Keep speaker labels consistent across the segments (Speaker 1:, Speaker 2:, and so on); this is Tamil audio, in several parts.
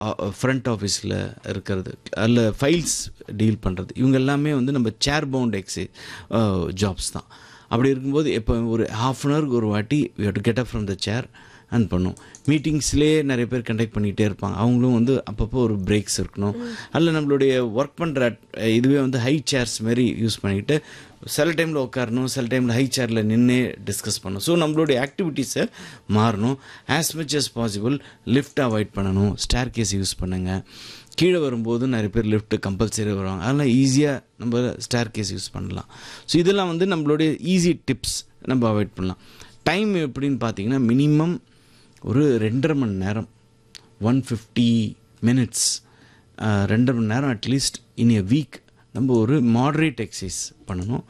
Speaker 1: ஃப்ரண்ட் ஆஃபீஸில் இருக்கிறது அல்ல ஃபைல்ஸ் டீல் பண்ணுறது இவங்க எல்லாமே வந்து நம்ம சேர் பவுண்ட் எக்ஸைஸ் ஜாப்ஸ் தான் அப்படி இருக்கும்போது இப்போ ஒரு ஹாஃப் அன் ஹவருக்கு ஒரு வாட்டி we do get up from the chair and பண்ணும் மீட்டிங்ஸ்லேயே நிறைய பேர் கண்டக்ட் பண்ணிகிட்டே இருப்பாங்க அவங்களும் வந்து அப்பப்போ ஒரு பிரேக்ஸ் இருக்கணும் அல்ல நம்மளுடைய ஒர்க் பண்ணுற இதுவே வந்து ஹை சேர்ஸ் மாரி யூஸ் பண்ணிக்கிட்டு சில டைமில் உட்காரணும் சில டைமில் ஹை சேரில் நின்று டிஸ்கஸ் பண்ணணும் ஸோ நம்மளுடைய ஆக்டிவிட்டீஸை மாறணும் as much as possible lift avoid பண்ணணும் ஸ்டேர் கேஸ் யூஸ் பண்ணுங்கள் கீழே வரும்போது நிறைய பேர் லிஃப்ட் கம்பல்சரி வருவாங்க அதெல்லாம் ஈஸியாக நம்ம ஸ்டேர் கேஸ் யூஸ் பண்ணலாம் ஸோ இதெல்லாம் வந்து நம்மளுடைய ஈஸி டிப்ஸ் நம்ம அவாய்ட் பண்ணலாம் டைம் எப்படின்னு பார்த்தீங்கன்னா மினிமம் ஒரு ரெண்டரை மணி நேரம் ஒன் ஃபிஃப்டி மினிட்ஸ் ரெண்டரை மணி நேரம் அட்லீஸ்ட் இன் எ வீக் நம்ம ஒரு மாட்ரேட் எக்ஸசைஸ் பண்ணணும்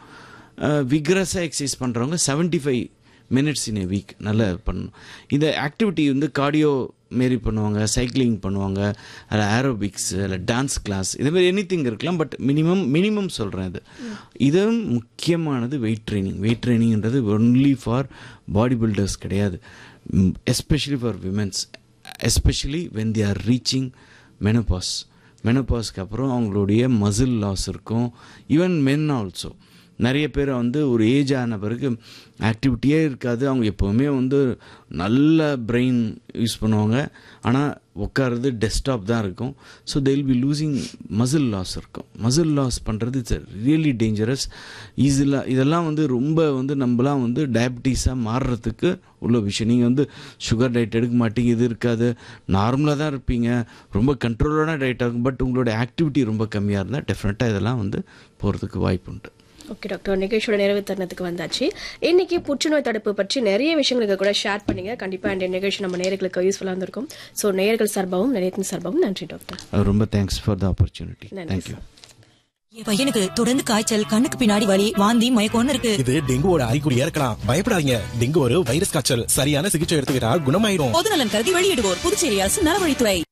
Speaker 1: விக்ரஸாக எக்ஸசைஸ் பண்ணுறவங்க seventy five minutes in a week நல்லா பண்ணணும் இந்த ஆக்டிவிட்டி வந்து கார்டியோ மாரி பண்ணுவாங்க சைக்கிளிங் பண்ணுவாங்க அதில் ஏரோபிக்ஸ் இல்லை டான்ஸ் கிளாஸ் இதுமாதிரி எனி திங் இருக்கலாம் பட் மினிமம் மினிமம் சொல்கிறேன் இது இதுவும் முக்கியமானது வெயிட் ட்ரைனிங் வெயிட் ட்ரைனிங்ன்றது ஒன்லி ஃபார் பாடி பில்டர்ஸ் கிடையாது especially for women's especially when the are reaching menopause மெனபாஸ்க்கு அப்புறம் அவங்களுடைய மசில் லாஸ் இருக்கும் ஈவன் மென் ஆல்சோ நிறைய பேர் வந்து ஒரு ஏஜ் ஆன பிறகு ஆக்டிவிட்டியே இருக்காது அவங்க எப்போவுமே வந்து நல்ல பிரெயின் யூஸ் பண்ணுவாங்க ஆனால் உட்காருறது டெஸ்க்டாப் தான் இருக்கும் so they will be losing muscle loss இருக்கும் மசில் லாஸ் பண்ணுறது இட்ஸ் ரியலி டேஞ்சரஸ் ஈஸிலாக இதெல்லாம் வந்து ரொம்ப வந்து நம்மலாம் வந்து டயபிட்டிஸாக மாறுறதுக்கு உள்ள விஷயம் நீங்கள் வந்து சுகர் டயட் எடுக்க மாட்டீங்க இது இருக்காது நார்மலாக தான் இருப்பீங்க ரொம்ப கண்ட்ரோலான டயட்டாக இருக்கும் பட் உங்களோட ஆக்டிவிட்டி ரொம்ப கம்மியாக இருந்தால் டெஃபினட்டாக இதெல்லாம் வந்து போகிறதுக்கு வாய்ப்பு உண்டு
Speaker 2: ஓகே டாக்டர் நிகழ்ச்சியோட நிறைவு தருணத்துக்கு வந்தாச்சு இன்னைக்கு புற்றுநோய் தடுப்பு பற்றி நிறைய விஷயங்களுக்கு கூட ஷேர் பண்ணீங்க கண்டிப்பா இந்த நிகழ்ச்சி நம்ம நேயர்களுக்கு யூஸ்ஃபுல்லாக இருந்திருக்கும் ஸோ நேயர்கள் சார்பாகவும் நிலையத்தின் சார்பாகவும் நன்றி டாக்டர்
Speaker 1: அது ரொம்ப தேங்க்ஸ் ஃபார் த ஆப்பர்ச்சுனிட்டி
Speaker 2: நன்றி
Speaker 1: தேங்க்யூ
Speaker 2: சார்
Speaker 3: என் பையனுக்கு தொடர்ந்து காய்ச்சல் கண்ணுக்கு பின்னாடி வலி வாந்தி மயக்கம்னு இருக்கு
Speaker 4: இது டெங்குவோட அறிகுறியா இருக்கலாம் பயப்படாதீங்க டெங்கு ஒரு வைரஸ் காய்ச்சல் சரியான சிகிச்சை எடுத்துக்கிட்டா குணமாயிடும்
Speaker 3: பொதுநலன் கருதி வெளியிடுவோர் புதுச்சேரி அரசு நலவழித்துறை